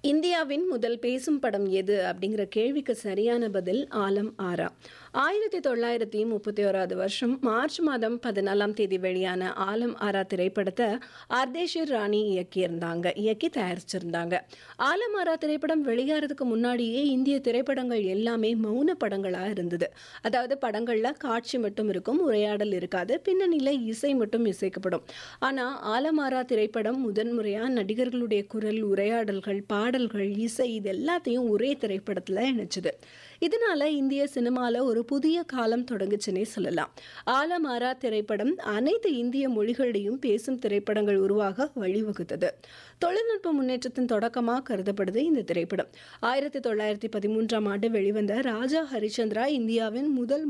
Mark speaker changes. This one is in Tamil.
Speaker 1: இந்தியாவின் முதல் பேசும் படம் எது அப்படிங்கிற கேள்விக்கு சரியான பதில் ஆலம் ஆரா ஆயிரத்தி தொள்ளாயிரத்தி முப்பத்தி ஓராவது வருஷம் மார்ச் மாதம் பதினாலாம் தேதி வெளியான ஆலம் ஆரா திரைப்படத்தை அர்தேஷர் ராணி இயக்கியிருந்தாங்க இயக்கி தயாரிச்சிருந்தாங்க ஆலம் ஆரா திரைப்படம் வெளியாகிறதுக்கு முன்னாடியே இந்திய திரைப்படங்கள் எல்லாமே மௌன படங்களா இருந்தது அதாவது படங்கள்ல காட்சி மட்டும் இருக்கும் உரையாடல் இருக்காது பின்னணியில இசை மட்டும் இசைக்கப்படும் ஆனா ஆலமாரா திரைப்படம் முதன்முறையா நடிகர்களுடைய குரல் உரையாடல்கள் பாடல்கள் இசை இது எல்லாத்தையும் ஒரே திரைப்படத்துல இணைச்சது இதனால இந்திய சினிமால ஒரு புதிய காலம் தொடங்குச்சுன்னே சொல்லலாம் ஆலமாரா திரைப்படம் அனைத்து இந்திய மொழிகளிடையும் பேசும் திரைப்படங்கள் உருவாக வழிவகுத்தது தொழில்நுட்ப முன்னேற்றத்தின் தொடக்கமாக கருதப்படுது இந்த திரைப்படம் ஆயிரத்தி தொள்ளாயிரத்தி பதிமூன்றாம் ஆண்டு வெளிவந்த ராஜா ஹரிச்சந்திரா இந்தியாவின் முதல்